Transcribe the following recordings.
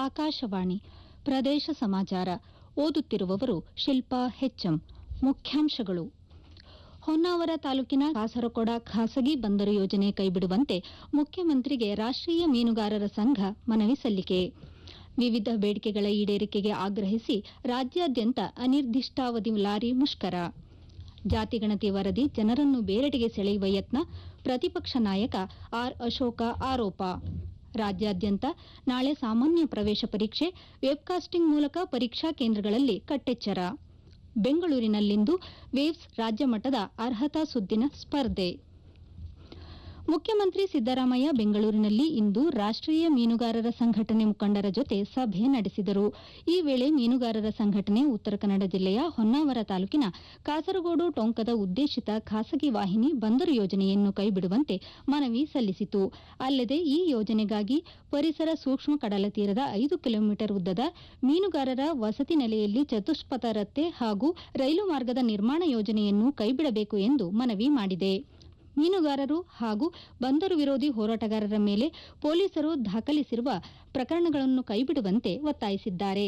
ಆಕಾಶವಾಣಿ ಪ್ರದೇಶ ಸಮಾಚಾರ ಓದುತ್ತಿರುವವರು ಶಿಲ್ಪಾ ಹೆಚ್ಎಂ ಮುಖ್ಯಾಂಶಗಳು ಹೊನ್ನಾವರ ತಾಲೂಕಿನ ಕಾಸರಕೊಡ ಖಾಸಗಿ ಬಂದರು ಯೋಜನೆ ಕೈಬಿಡುವಂತೆ ಮುಖ್ಯಮಂತ್ರಿಗೆ ರಾಷ್ಟೀಯ ಮೀನುಗಾರರ ಸಂಘ ಮನವಿ ಸಲ್ಲಿಕೆ ವಿವಿಧ ಬೇಡಿಕೆಗಳ ಈಡೇರಿಕೆಗೆ ಆಗ್ರಹಿಸಿ ರಾಜ್ಯಾದ್ಯಂತ ಅನಿರ್ದಿಷ್ಟಾವಧಿ ಲಾರಿ ಮುಷ್ಕರ ಜಾತಿಗಣತಿ ವರದಿ ಜನರನ್ನು ಬೇರೆಡೆಗೆ ಸೆಳೆಯುವ ಯತ್ನ ಪ್ರತಿಪಕ್ಷ ನಾಯಕ ಆರ್ ಅಶೋಕ ಆರೋಪ ರಾಜ್ಯಾದ್ಯಂತ ನಾಳೆ ಸಾಮಾನ್ಯ ಪ್ರವೇಶ ಪರೀಕ್ಷೆ ವೆಬ್ಕಾಸ್ಟಿಂಗ್ ಮೂಲಕ ಪರೀಕ್ಷಾ ಕೇಂದ್ರಗಳಲ್ಲಿ ಕಟ್ಟೆಚ್ಚರ ಬೆಂಗಳೂರಿನಲ್ಲಿಂದು ವೇವ್ಸ್ ರಾಜ್ಯ ಮಟ್ಟದ ಅರ್ಹತಾ ಸುದ್ದಿನ ಸ್ಪರ್ಧೆ ಮುಖ್ಯಮಂತ್ರಿ ಸಿದ್ದರಾಮಯ್ಯ ಬೆಂಗಳೂರಿನಲ್ಲಿ ಇಂದು ರಾಷ್ಟೀಯ ಮೀನುಗಾರರ ಸಂಘಟನೆ ಮುಖಂಡರ ಜೊತೆ ಸಭೆ ನಡೆಸಿದರು ಈ ವೇಳೆ ಮೀನುಗಾರರ ಸಂಘಟನೆ ಉತ್ತರ ಕನ್ನಡ ಜಿಲ್ಲೆಯ ಹೊನ್ನಾವರ ತಾಲೂಕಿನ ಕಾಸರಗೋಡು ಟೊಂಕದ ಉದ್ದೇಶಿತ ಖಾಸಗಿ ವಾಹಿನಿ ಬಂದರು ಯೋಜನೆಯನ್ನು ಕೈಬಿಡುವಂತೆ ಮನವಿ ಸಲ್ಲಿಸಿತು ಅಲ್ಲದೆ ಈ ಯೋಜನೆಗಾಗಿ ಪರಿಸರ ಸೂಕ್ಷ್ಮ ಕಡಲ ತೀರದ ಐದು ಕಿಲೋಮೀಟರ್ ಉದ್ದದ ಮೀನುಗಾರರ ವಸತಿ ನೆಲೆಯಲ್ಲಿ ಚತುಷ್ಪಥ ರಸ್ತೆ ಹಾಗೂ ರೈಲು ಮಾರ್ಗದ ನಿರ್ಮಾಣ ಯೋಜನೆಯನ್ನು ಕೈಬಿಡಬೇಕು ಎಂದು ಮನವಿ ಮಾಡಿದೆ ಮೀನುಗಾರರು ಹಾಗೂ ಬಂದರು ವಿರೋಧಿ ಹೋರಾಟಗಾರರ ಮೇಲೆ ಪೊಲೀಸರು ದಾಖಲಿಸಿರುವ ಪ್ರಕರಣಗಳನ್ನು ಕೈಬಿಡುವಂತೆ ಒತ್ತಾಯಿಸಿದ್ದಾರೆ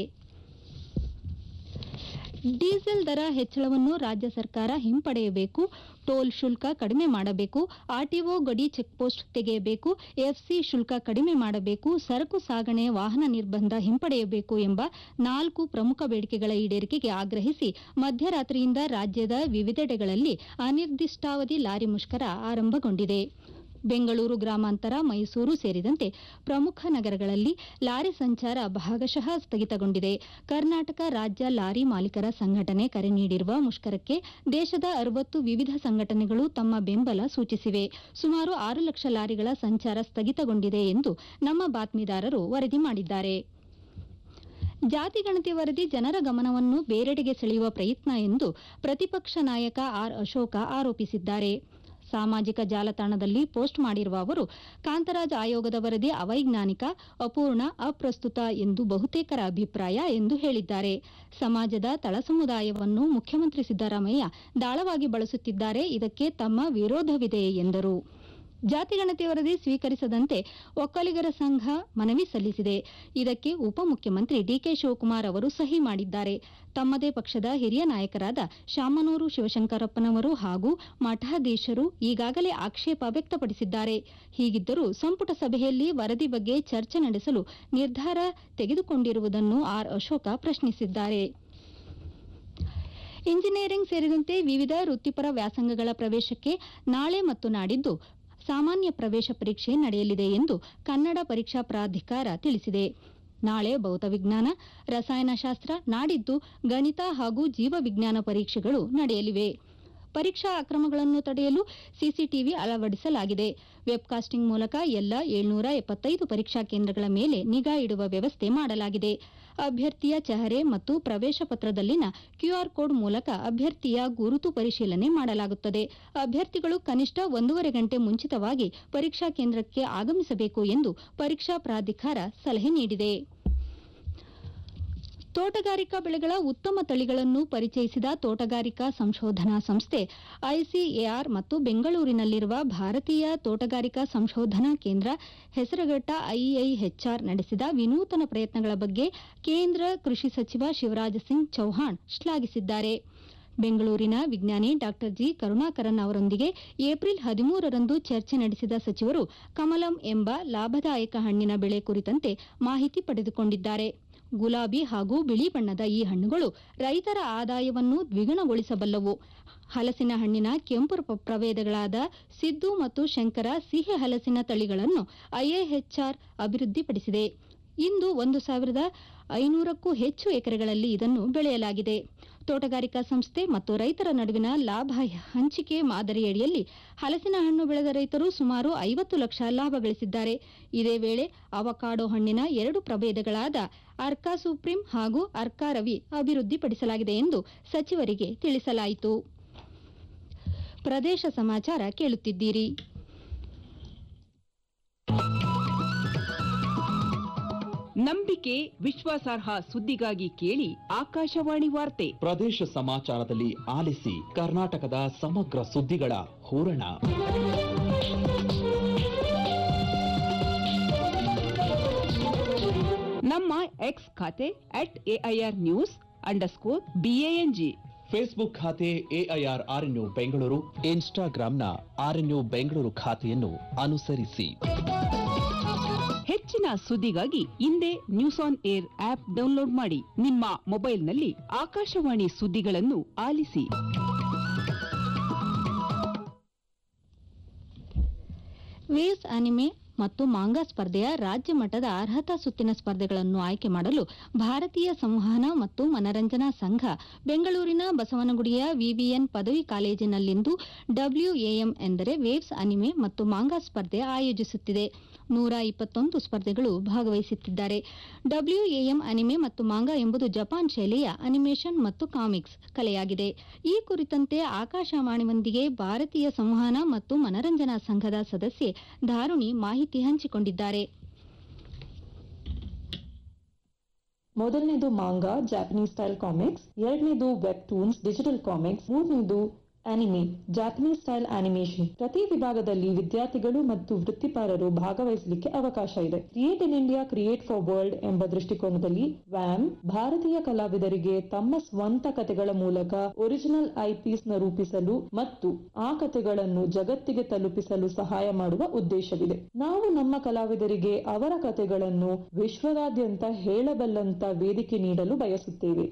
ಡೀಸೆಲ್ ದರ ಹೆಚ್ಚಳವನ್ನು ರಾಜ್ಯ ಸರ್ಕಾರ ಹಿಂಪಡೆಯಬೇಕು ಟೋಲ್ ಶುಲ್ಕ ಕಡಿಮೆ ಮಾಡಬೇಕು ಆರ್ಟಿಒ ಗಡಿ ಚೆಕ್ಪೋಸ್ಟ್ ತೆಗೆಯಬೇಕು ಎಫ್ಸಿ ಶುಲ್ಕ ಕಡಿಮೆ ಮಾಡಬೇಕು ಸರಕು ಸಾಗಣೆ ವಾಹನ ನಿರ್ಬಂಧ ಹಿಂಪಡೆಯಬೇಕು ಎಂಬ ನಾಲ್ಕು ಪ್ರಮುಖ ಬೇಡಿಕೆಗಳ ಈಡೇರಿಕೆಗೆ ಆಗ್ರಹಿಸಿ ಮಧ್ಯರಾತ್ರಿಯಿಂದ ರಾಜ್ಯದ ವಿವಿಧೆಡೆಗಳಲ್ಲಿ ಅನಿರ್ದಿಷ್ಟಾವಧಿ ಲಾರಿ ಮುಷ್ಕರ ಆರಂಭಗೊಂಡಿದೆ ಬೆಂಗಳೂರು ಗ್ರಾಮಾಂತರ ಮೈಸೂರು ಸೇರಿದಂತೆ ಪ್ರಮುಖ ನಗರಗಳಲ್ಲಿ ಲಾರಿ ಸಂಚಾರ ಭಾಗಶಃ ಸ್ಥಗಿತಗೊಂಡಿದೆ ಕರ್ನಾಟಕ ರಾಜ್ಯ ಲಾರಿ ಮಾಲೀಕರ ಸಂಘಟನೆ ಕರೆ ನೀಡಿರುವ ಮುಷ್ಕರಕ್ಕೆ ದೇಶದ ಅರವತ್ತು ವಿವಿಧ ಸಂಘಟನೆಗಳು ತಮ್ಮ ಬೆಂಬಲ ಸೂಚಿಸಿವೆ ಸುಮಾರು ಆರು ಲಕ್ಷ ಲಾರಿಗಳ ಸಂಚಾರ ಸ್ಥಗಿತಗೊಂಡಿದೆ ಎಂದು ನಮ್ಮ ಬಾತ್ಮೀದಾರರು ವರದಿ ಮಾಡಿದ್ದಾರೆ ಜಾತಿಗಣತಿ ವರದಿ ಜನರ ಗಮನವನ್ನು ಬೇರೆಡೆಗೆ ಸೆಳೆಯುವ ಪ್ರಯತ್ನ ಎಂದು ಪ್ರತಿಪಕ್ಷ ನಾಯಕ ಆರ್ ಅಶೋಕ ಆರೋಪಿಸಿದ್ದಾರೆ ಸಾಮಾಜಿಕ ಜಾಲತಾಣದಲ್ಲಿ ಪೋಸ್ಟ್ ಮಾಡಿರುವ ಅವರು ಕಾಂತರಾಜ್ ಆಯೋಗದ ವರದಿ ಅವೈಜ್ಞಾನಿಕ ಅಪೂರ್ಣ ಅಪ್ರಸ್ತುತ ಎಂದು ಬಹುತೇಕರ ಅಭಿಪ್ರಾಯ ಎಂದು ಹೇಳಿದ್ದಾರೆ ಸಮಾಜದ ತಳ ಸಮುದಾಯವನ್ನು ಮುಖ್ಯಮಂತ್ರಿ ಸಿದ್ದರಾಮಯ್ಯ ದಾಳವಾಗಿ ಬಳಸುತ್ತಿದ್ದಾರೆ ಇದಕ್ಕೆ ತಮ್ಮ ವಿರೋಧವಿದೆ ಎಂದರು ಜಾತಿಗಣತಿ ವರದಿ ಸ್ವೀಕರಿಸದಂತೆ ಒಕ್ಕಲಿಗರ ಸಂಘ ಮನವಿ ಸಲ್ಲಿಸಿದೆ ಇದಕ್ಕೆ ಉಪಮುಖ್ಯಮಂತ್ರಿ ಡಿಕೆ ಶಿವಕುಮಾರ್ ಅವರು ಸಹಿ ಮಾಡಿದ್ದಾರೆ ತಮ್ಮದೇ ಪಕ್ಷದ ಹಿರಿಯ ನಾಯಕರಾದ ಶಾಮನೂರು ಶಿವಶಂಕರಪ್ಪನವರು ಹಾಗೂ ಮಠಾಧೀಶರು ಈಗಾಗಲೇ ಆಕ್ಷೇಪ ವ್ಯಕ್ತಪಡಿಸಿದ್ದಾರೆ ಹೀಗಿದ್ದರೂ ಸಂಪುಟ ಸಭೆಯಲ್ಲಿ ವರದಿ ಬಗ್ಗೆ ಚರ್ಚೆ ನಡೆಸಲು ನಿರ್ಧಾರ ತೆಗೆದುಕೊಂಡಿರುವುದನ್ನು ಆರ್ ಅಶೋಕ ಪ್ರಶ್ನಿಸಿದ್ದಾರೆ ಇಂಜಿನಿಯರಿಂಗ್ ಸೇರಿದಂತೆ ವಿವಿಧ ವೃತ್ತಿಪರ ವ್ಯಾಸಂಗಗಳ ಪ್ರವೇಶಕ್ಕೆ ನಾಳೆ ಮತ್ತು ನಾಡಿದ್ದು ಸಾಮಾನ್ಯ ಪ್ರವೇಶ ಪರೀಕ್ಷೆ ನಡೆಯಲಿದೆ ಎಂದು ಕನ್ನಡ ಪರೀಕ್ಷಾ ಪ್ರಾಧಿಕಾರ ತಿಳಿಸಿದೆ ನಾಳೆ ಭೌತವಿಜ್ಞಾನ ರಸಾಯನಶಾಸ್ತ್ರ ನಾಡಿದ್ದು ಗಣಿತ ಹಾಗೂ ಜೀವವಿಜ್ಞಾನ ಪರೀಕ್ಷೆಗಳು ನಡೆಯಲಿವೆ ಪರೀಕ್ಷಾ ಅಕ್ರಮಗಳನ್ನು ತಡೆಯಲು ಸಿಸಿಟಿವಿ ಅಳವಡಿಸಲಾಗಿದೆ ವೆಬ್ಕಾಸ್ಟಿಂಗ್ ಮೂಲಕ ಎಲ್ಲ ಏಳ್ನೂರ ಎಪ್ಪತ್ತೈದು ಪರೀಕ್ಷಾ ಕೇಂದ್ರಗಳ ಮೇಲೆ ನಿಗಾ ಇಡುವ ವ್ಯವಸ್ಥೆ ಮಾಡಲಾಗಿದೆ ಅಭ್ಯರ್ಥಿಯ ಚೆಹರೆ ಮತ್ತು ಪ್ರವೇಶ ಪತ್ರದಲ್ಲಿನ ಕ್ಯೂಆರ್ ಕೋಡ್ ಮೂಲಕ ಅಭ್ಯರ್ಥಿಯ ಗುರುತು ಪರಿಶೀಲನೆ ಮಾಡಲಾಗುತ್ತದೆ ಅಭ್ಯರ್ಥಿಗಳು ಕನಿಷ್ಠ ಒಂದೂವರೆ ಗಂಟೆ ಮುಂಚಿತವಾಗಿ ಪರೀಕ್ಷಾ ಕೇಂದ್ರಕ್ಕೆ ಆಗಮಿಸಬೇಕು ಎಂದು ಪರೀಕ್ಷಾ ಪ್ರಾಧಿಕಾರ ಸಲಹೆ ನೀಡಿದೆ ತೋಟಗಾರಿಕಾ ಬೆಳೆಗಳ ಉತ್ತಮ ತಳಿಗಳನ್ನು ಪರಿಚಯಿಸಿದ ತೋಟಗಾರಿಕಾ ಸಂಶೋಧನಾ ಸಂಸ್ಥೆ ಐಸಿಎಆರ್ ಮತ್ತು ಬೆಂಗಳೂರಿನಲ್ಲಿರುವ ಭಾರತೀಯ ತೋಟಗಾರಿಕಾ ಸಂಶೋಧನಾ ಕೇಂದ್ರ ಹೆಸರುಘಟ್ಟ ಐಐಎಚ್ಆರ್ ನಡೆಸಿದ ವಿನೂತನ ಪ್ರಯತ್ನಗಳ ಬಗ್ಗೆ ಕೇಂದ್ರ ಕೃಷಿ ಸಚಿವ ಶಿವರಾಜ್ ಸಿಂಗ್ ಚೌಹಾಣ್ ಶ್ಲಾಘಿಸಿದ್ದಾರೆ ಬೆಂಗಳೂರಿನ ವಿಜ್ಞಾನಿ ಡಾ ಜಿ ಕರುಣಾಕರನ್ ಅವರೊಂದಿಗೆ ಏಪ್ರಿಲ್ ಹದಿಮೂರರಂದು ಚರ್ಚೆ ನಡೆಸಿದ ಸಚಿವರು ಕಮಲಂ ಎಂಬ ಲಾಭದಾಯಕ ಹಣ್ಣಿನ ಬೆಳೆ ಕುರಿತಂತೆ ಮಾಹಿತಿ ಪಡೆದುಕೊಂಡಿದ್ದಾರೆ ಗುಲಾಬಿ ಹಾಗೂ ಬಿಳಿ ಬಣ್ಣದ ಈ ಹಣ್ಣುಗಳು ರೈತರ ಆದಾಯವನ್ನು ದ್ವಿಗುಣಗೊಳಿಸಬಲ್ಲವು ಹಲಸಿನ ಹಣ್ಣಿನ ಕೆಂಪು ಪ್ರ- ಪ್ರಭೇದಗಳಾದ ಸಿದ್ದು ಮತ್ತು ಶಂಕರ ಸಿಹಿ ಹಲಸಿನ ತಳಿಗಳನ್ನು ಐಎಎಚ್ಆರ್ ಅಭಿವೃದ್ಧಿಪಡಿಸಿದೆ ಇಂದು ಒಂದು ಸಾವಿರದ ಐನೂರಕ್ಕೂ ಹೆಚ್ಚು ಎಕರೆಗಳಲ್ಲಿ ಇದನ್ನು ಬೆಳೆಯಲಾಗಿದೆ ತೋಟಗಾರಿಕಾ ಸಂಸ್ಥೆ ಮತ್ತು ರೈತರ ನಡುವಿನ ಲಾಭ ಹಂಚಿಕೆ ಮಾದರಿಯಡಿಯಲ್ಲಿ ಹಲಸಿನ ಹಣ್ಣು ಬೆಳೆದ ರೈತರು ಸುಮಾರು ಐವತ್ತು ಲಕ್ಷ ಲಾಭ ಗಳಿಸಿದ್ದಾರೆ ಇದೇ ವೇಳೆ ಅವಕಾಡೋ ಹಣ್ಣಿನ ಎರಡು ಪ್ರಭೇದಗಳಾದ ಅರ್ಕಾ ಸುಪ್ರೀಂ ಹಾಗೂ ಅರ್ಕಾ ರವಿ ಅಭಿವೃದ್ಧಿಪಡಿಸಲಾಗಿದೆ ಎಂದು ಸಚಿವರಿಗೆ ತಿಳಿಸಲಾಯಿತು ಪ್ರದೇಶ ಸಮಾಚಾರ ಕೇಳುತ್ತಿದ್ದೀರಿ ನಂಬಿಕೆ ವಿಶ್ವಾಸಾರ್ಹ ಸುದ್ದಿಗಾಗಿ ಕೇಳಿ ಆಕಾಶವಾಣಿ ವಾರ್ತೆ ಪ್ರದೇಶ ಸಮಾಚಾರದಲ್ಲಿ ಆಲಿಸಿ ಕರ್ನಾಟಕದ ಸಮಗ್ರ ಸುದ್ದಿಗಳ ಹೂರಣ ನಮ್ಮ ಎಕ್ಸ್ ಖಾತೆ at AIR news underscore BANG Facebook ಖಾತೆ ಎಐಆರ್ ಆರ್ಎನ್ಯು ಬೆಂಗಳೂರು ಇನ್ಸ್ಟಾಗ್ರಾಂನ ಆರ್ಎನ್ಯು ಬೆಂಗಳೂರು ಖಾತೆಯನ್ನು ಅನುಸರಿಸಿ ಹೆಚ್ಚಿನ ಸುದ್ದಿಗಾಗಿ ಹಿಂದೆ news on air app download ಮಾಡಿ ನಿಮ್ಮ ಮೊಬೈಲ್ನಲ್ಲಿ ಆಕಾಶವಾಣಿ ಸುದ್ದಿಗಳನ್ನು ಆಲಿಸಿ ವೇವ್ಸ್ ಅನಿಮೆ ಮತ್ತು ಮಾಂಗಾ ಸ್ಪರ್ಧೆಯ ರಾಜ್ಯ ಮಟ್ಟದ ಅರ್ಹತಾ ಸುತ್ತಿನ ಸ್ಪರ್ಧೆಗಳನ್ನು ಆಯ್ಕೆ ಮಾಡಲು ಭಾರತೀಯ ಸಂವಹನ ಮತ್ತು ಮನರಂಜನಾ ಸಂಘ ಬೆಂಗಳೂರಿನ ಬಸವನಗುಡಿಯ ವಿವಿಎನ್ ಪದವಿ ಕಾಲೇಜಿನಲ್ಲಿಂದು ಡಬ್ಲ್ಯೂಎಎಂ ಎಂದರೆ ವೇವ್ಸ್ ಅನಿಮೆ ಮತ್ತು ಮಾಂಗಾ ಸ್ಪರ್ಧೆ ಆಯೋಜಿಸುತ್ತಿದೆ ನೂರ ಇಪ್ಪತ್ತೊಂದು ಸ್ಪರ್ಧೆಗಳು ಭಾಗವಹಿಸುತ್ತಿದ್ದಾರೆ ಡಬ್ಲ್ಯೂಎಎಂ ಅನಿಮೆ ಮತ್ತು ಮಾಂಗಾ ಎಂಬುದು ಜಪಾನ್ ಶೈಲಿಯ ಅನಿಮೇಷನ್ ಮತ್ತು ಕಾಮಿಕ್ಸ್ ಕಲೆಯಾಗಿದೆ ಈ ಕುರಿತಂತೆ ಆಕಾಶವಾಣಿಯೊಂದಿಗೆ ಭಾರತೀಯ ಸಂವಹನ ಮತ್ತು ಮನರಂಜನಾ ಸಂಘದ ಸದಸ್ಯೆ ಧಾರುಣಿ ಮಾಹಿತಿ ಹಂಚಿಕೊಂಡಿದ್ದಾರೆ ಮೊದಲನೇದು ಮಾಂಗಾ ಜಾಪನೀಸ್ ಸ್ಟೈಲ್ ಕಾಮಿಕ್ಸ್ ಎರಡನೇದು ವೆಬ್ ಟೂನ್ಸ್ ಡಿಜಿಟಲ್ ಕಾಮಿಕ್ಸ್ ಮೂರನೇದು ಅನಿಮೆ ಜಾಪನೀಸ್ ಸ್ಟೈಲ್ ಅನಿಮೇಷನ್ ಪ್ರತಿ ವಿಭಾಗದಲ್ಲಿ ವಿದ್ಯಾರ್ಥಿಗಳು ಮತ್ತು ವೃತ್ತಿಪರರು ಭಾಗವಹಿಸಲಿಕ್ಕೆ ಅವಕಾಶ ಇದೆ create in India create for world ಎಂಬ ದೃಷ್ಟಿಕೋನದಲ್ಲಿ ವ್ಯಾಮ್ ಭಾರತೀಯ ಕಲಾವಿದರಿಗೆ ತಮ್ಮ ಸ್ವಂತ ಕಥೆಗಳ ಮೂಲಕ ಒರಿಜಿನಲ್ ಐಪೀಸ್ ನ ರೂಪಿಸಲು ಮತ್ತು ಆ ಕಥೆಗಳನ್ನು ಜಗತ್ತಿಗೆ ತಲುಪಿಸಲು ಸಹಾಯ ಮಾಡುವ ಉದ್ದೇಶವಿದೆ ನಾವು ನಮ್ಮ ಕಲಾವಿದರಿಗೆ ಅವರ ಕಥೆಗಳನ್ನು ವಿಶ್ವದಾದ್ಯಂತ ಹೇಳಬಲ್ಲಂತ ವೇದಿಕೆ ನೀಡಲು ಬಯಸುತ್ತೇವೆ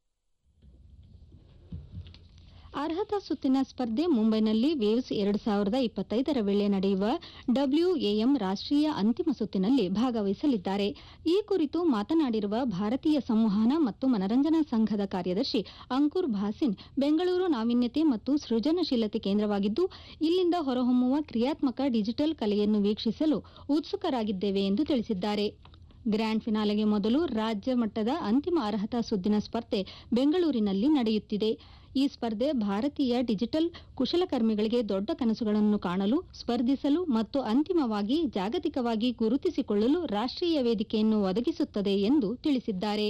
ಅರ್ಹತಾ ಸುತ್ತಿನ ಸ್ಪರ್ಧೆ ಮುಂಬೈನಲ್ಲಿ ವೇವ್ಸ್ ಎರಡು ಸಾವಿರದ ಇಪ್ಪತ್ತೈದರ ವೇಳೆ ನಡೆಯುವ ಡಬ್ಲ್ಯೂಎಎಂ ರಾಷ್ಟ್ರೀಯ ಅಂತಿಮ ಸುತ್ತಿನಲ್ಲಿ ಭಾಗವಹಿಸಲಿದ್ದಾರೆ ಈ ಕುರಿತು ಮಾತನಾಡಿರುವ ಭಾರತೀಯ ಸಂವಹನ ಮತ್ತು ಮನರಂಜನಾ ಸಂಘದ ಕಾರ್ಯದರ್ಶಿ ಅಂಕುರ್ ಭಾಸಿನ್ ಬೆಂಗಳೂರು ನಾವೀನ್ಯತೆ ಮತ್ತು ಸೃಜನಶೀಲತೆ ಕೇಂದ್ರವಾಗಿದ್ದು ಇಲ್ಲಿಂದ ಹೊರಹೊಮ್ಮುವ ಕ್ರಿಯಾತ್ಮಕ ಡಿಜಿಟಲ್ ಕಲೆಯನ್ನು ವೀಕ್ಷಿಸಲು ಉತ್ಸುಕರಾಗಿದ್ದೇವೆ ಎಂದು ತಿಳಿಸಿದ್ದಾರೆ ಗ್ರ್ಯಾಂಡ್ ಫಿನಾಲೆಗೆ ಮೊದಲು ರಾಜ್ಯ ಮಟ್ಟದ ಅಂತಿಮ ಅರ್ಹತಾ ಸುದ್ದಿನ ಸ್ಪರ್ಧೆ ಬೆಂಗಳೂರಿನಲ್ಲಿ ನಡೆಯುತ್ತಿದೆ ಈ ಸ್ಪರ್ಧೆ ಭಾರತೀಯ ಡಿಜಿಟಲ್ ಕುಶಲಕರ್ಮಿಗಳಿಗೆ ದೊಡ್ಡ ಕನಸುಗಳನ್ನು ಕಾಣಲು ಸ್ಪರ್ಧಿಸಲು ಮತ್ತು ಅಂತಿಮವಾಗಿ ಜಾಗತಿಕವಾಗಿ ಗುರುತಿಸಿಕೊಳ್ಳಲು ರಾಷ್ಟ್ರೀಯ ವೇದಿಕೆಯನ್ನು ಒದಗಿಸುತ್ತದೆ ಎಂದು ತಿಳಿಸಿದ್ದಾರೆ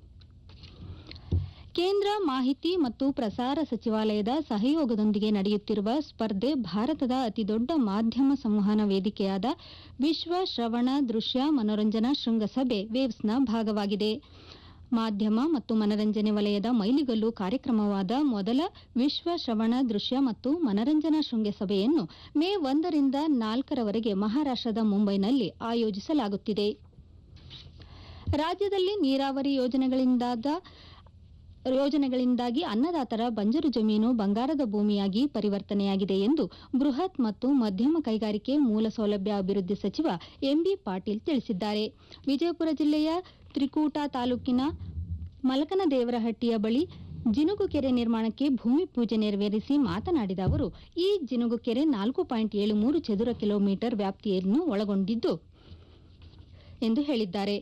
ಕೇಂದ್ರ ಮಾಹಿತಿ ಮತ್ತು ಪ್ರಸಾರ ಸಚಿವಾಲಯದ ಸಹಯೋಗದೊಂದಿಗೆ ನಡೆಯುತ್ತಿರುವ ಸ್ಪರ್ಧೆ ಭಾರತದ ಅತಿದೊಡ್ಡ ಮಾಧ್ಯಮ ಸಂವಹನ ವೇದಿಕೆಯಾದ ವಿಶ್ವ ಶ್ರವಣ ದೃಶ್ಯ ಮನೋರಂಜನಾ ಶೃಂಗಸಭೆ ವೇವ್ಸ್ನ ಭಾಗವಾಗಿದೆ ಮಾಧ್ಯಮ ಮತ್ತು ಮನರಂಜನೆ ವಲಯದ ಮೈಲಿಗಲ್ಲು ಕಾರ್ಯಕ್ರಮವಾದ ಮೊದಲ ವಿಶ್ವ ಶ್ರವಣ ದೃಶ್ಯ ಮತ್ತು ಮನರಂಜನಾ ಶೃಂಗಸಭೆಯನ್ನು ಮೇ ಒಂದರಿಂದ ನಾಲ್ಕರವರೆಗೆ ಮಹಾರಾಷ್ಟದ ಮುಂಬೈನಲ್ಲಿ ಆಯೋಜಿಸಲಾಗುತ್ತಿದೆ ರಾಜ್ಯದಲ್ಲಿ ನೀರಾವರಿ ಯೋಜನೆಗಳಿಂದಾದ ಯೋಜನೆಗಳಿಂದಾಗಿ ಅನ್ನದಾತರ ಬಂಜರು ಜಮೀನು ಬಂಗಾರದ ಭೂಮಿಯಾಗಿ ಪರಿವರ್ತನೆಯಾಗಿದೆ ಎಂದು ಬೃಹತ್ ಮತ್ತು ಮಧ್ಯಮ ಕೈಗಾರಿಕೆ ಮೂಲ ಸೌಲಭ್ಯ ಅಭಿವೃದ್ಧಿ ಸಚಿವ ಎಂಬಿ ಪಾಟೀಲ್ ತಿಳಿಸಿದ್ದಾರೆ ವಿಜಯಪುರ ಜಿಲ್ಲೆಯ ತ್ರಿಕೂಟ ತಾಲೂಕಿನ ಮಲಕನದೇವರಹಟ್ಟಿಯ ಬಳಿ ಜಿನುಗು ಕೆರೆ ನಿರ್ಮಾಣಕ್ಕೆ ಭೂಮಿ ಪೂಜೆ ನೆರವೇರಿಸಿ ಮಾತನಾಡಿದ ಅವರು ಈ ಜಿನುಗು ಕೆರೆ ನಾಲ್ಕು ಪಾಯಿಂಟ್ ಏಳು ಮೂರು ಚದುರ ಕಿಲೋಮೀಟರ್ ವ್ಯಾಪ್ತಿಯನ್ನು ಒಳಗೊಂಡಿದ್ದು ಎಂದು ಹೇಳಿದ್ದಾರೆ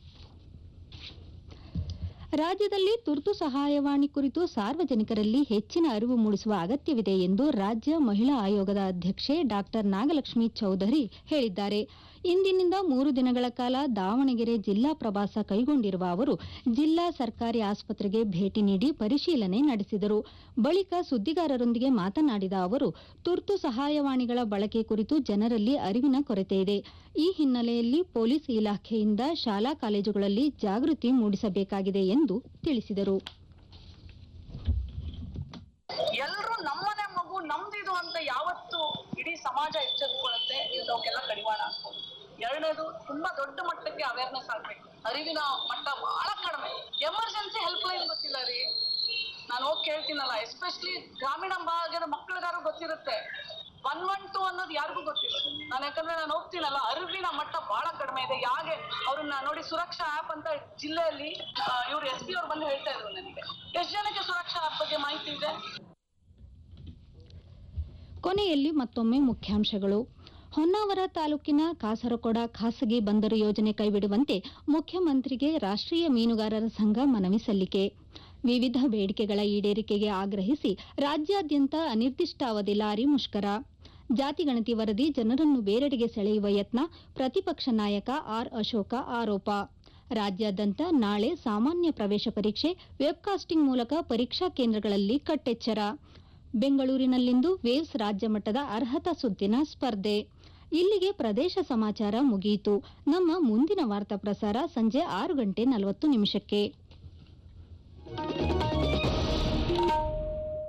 ರಾಜ್ಯದಲ್ಲಿ ತುರ್ತು ಸಹಾಯವಾಣಿ ಕುರಿತು ಸಾರ್ವಜನಿಕರಲ್ಲಿ ಹೆಚ್ಚಿನ ಅರಿವು ಮೂಡಿಸುವ ಅಗತ್ಯವಿದೆ ಎಂದು ರಾಜ್ಯ ಮಹಿಳಾ ಆಯೋಗದ ಅಧ್ಯಕ್ಷೆ ಡಾಕ್ಟರ್ ನಾಗಲಕ್ಷ್ಮಿ ಚೌಧರಿ ಹೇಳಿದ್ದಾರೆ ಇಂದಿನಿಂದ ಮೂರು ದಿನಗಳ ಕಾಲ ದಾವಣಗೆರೆ ಜಿಲ್ಲಾ ಪ್ರವಾಸ ಕೈಗೊಂಡಿರುವ ಅವರು ಜಿಲ್ಲಾ ಸರ್ಕಾರಿ ಆಸ್ಪತ್ರೆಗೆ ಭೇಟಿ ನೀಡಿ ಪರಿಶೀಲನೆ ನಡೆಸಿದರು ಬಳಿಕ ಸುದ್ದಿಗಾರರೊಂದಿಗೆ ಮಾತನಾಡಿದ ಅವರು ತುರ್ತು ಸಹಾಯವಾಣಿಗಳ ಬಳಕೆ ಕುರಿತು ಜನರಲ್ಲಿ ಅರಿವಿನ ಕೊರತೆ ಇದೆ ಈ ಹಿನ್ನೆಲೆಯಲ್ಲಿ ಪೊಲೀಸ್ ಇಲಾಖೆಯಿಂದ ಶಾಲಾ ಕಾಲೇಜುಗಳಲ್ಲಿ ಜಾಗೃತಿ ಮೂಡಿಸಬೇಕಾಗಿದೆ ಎಂದು ತಿಳಿಸಿದರು ಎಲ್ರು ನಮ್ಮನೆ ಮಗು ನಮ್ದಿದು ಅಂತ ಯಾವತ್ತು ಇಡೀ ಸಮಾಜ ಎಚ್ಚೆತ್ಕೊಳ್ಳುತ್ತೆ ಇದಕ್ಕೆಲ್ಲ ಕಡಿವಾಣ ಹಾಕ್ಬೋದು ಎರಡನೇದು ತುಂಬಾ ದೊಡ್ಡ ಮಟ್ಟಕ್ಕೆ ಅವೇರ್ನೆಸ್ ಆಗ್ಬೇಕು ಅರಿವಿನ ಮಟ್ಟ ಬಹಳ ಕಡಿಮೆ ಎಮರ್ಜೆನ್ಸಿ ಹೆಲ್ಪ್ ಲೈನ್ ಗೊತ್ತಿಲ್ಲ ರೀ ನಾನು ಹೋಗಿ ಕೇಳ್ತೀನಲ್ಲ ಎಸ್ಪೆಷಲಿ ಗ್ರಾಮೀಣ ಭಾಗದ ಮಕ್ಕಳಿಗಾರು ಗೊತ್ತಿರುತ್ತೆ ಒನ್ ಒನ್ ಟು ಅನ್ನೋದು ಯಾರಿಗೂ ಗೊತ್ತಿಲ್ಲ ನಾನು ಯಾಕಂದ್ರೆ ನಾನು ಹೋಗ್ತೀನಲ್ಲ ಅರಿವಿನ ಮಟ್ಟ ಬಹಳ ಕಡಿಮೆ ಇದೆ ಯಾಕೆ ಅವ್ರನ್ನ ನೋಡಿ ಸುರಕ್ಷಾ ಆಪ್ ಅಂತ ಜಿಲ್ಲೆಯಲ್ಲಿ ಇವ್ರು ಎಸ್ ಪಿ ಅವ್ರು ಬಂದು ಹೇಳ್ತಾ ಇದ್ರು ನನಗೆ ಎಷ್ಟು ಜನಕ್ಕೆ ಸುರಕ್ಷಾ ಆಪ್ ಬಗ್ಗೆ ಮಾಹಿತಿ ಇದೆ ಕೊನೆಯಲ್ಲಿ ಮತ್ತೊಮ್ಮೆ ಮುಖ್ಯಾಂಶಗಳು ಹೊನ್ನಾವರ ತಾಲೂಕಿನ ಕಾಸರಕೊಡ ಖಾಸಗಿ ಬಂದರು ಯೋಜನೆ ಕೈಬಿಡುವಂತೆ ಮುಖ್ಯಮಂತ್ರಿಗೆ ರಾಷ್ಟ್ರೀಯ ಮೀನುಗಾರರ ಸಂಘ ಮನವಿ ಸಲ್ಲಿಕೆ ವಿವಿಧ ಬೇಡಿಕೆಗಳ ಈಡೇರಿಕೆಗೆ ಆಗ್ರಹಿಸಿ ರಾಜ್ಯಾದ್ಯಂತ ಅನಿರ್ದಿಷ್ಟಾವಧಿ ಲಾರಿ ಮುಷ್ಕರ ಜಾತಿಗಣತಿ ವರದಿ ಜನರನ್ನು ಬೇರೆಡೆಗೆ ಸೆಳೆಯುವ ಯತ್ನ ಪ್ರತಿಪಕ್ಷ ನಾಯಕ ಆರ್ ಅಶೋಕ ಆರೋಪ ರಾಜ್ಯಾದ್ಯಂತ ನಾಳೆ ಸಾಮಾನ್ಯ ಪ್ರವೇಶ ಪರೀಕ್ಷೆ ವೆಬ್ಕಾಸ್ಟಿಂಗ್ ಮೂಲಕ ಪರೀಕ್ಷಾ ಕೇಂದ್ರಗಳಲ್ಲಿ ಕಟ್ಟೆಚ್ಚರ ಬೆಂಗಳೂರಿನಲ್ಲಿಂದು ವೇವ್ಸ್ ರಾಜ್ಯ ಮಟ್ಟದ ಅರ್ಹತಾ ಸುದ್ದಿನ ಸ್ಪರ್ಧೆ ಇಲ್ಲಿಗೆ ಪ್ರದೇಶ ಸಮಾಚಾರ ಮುಗಿಯಿತು ನಮ್ಮ ಮುಂದಿನ ವಾರ್ತಾ ಪ್ರಸಾರ ಸಂಜೆ ಆರು ಗಂಟೆ ನಲವತ್ತು ನಿಮಿಷಕ್ಕೆ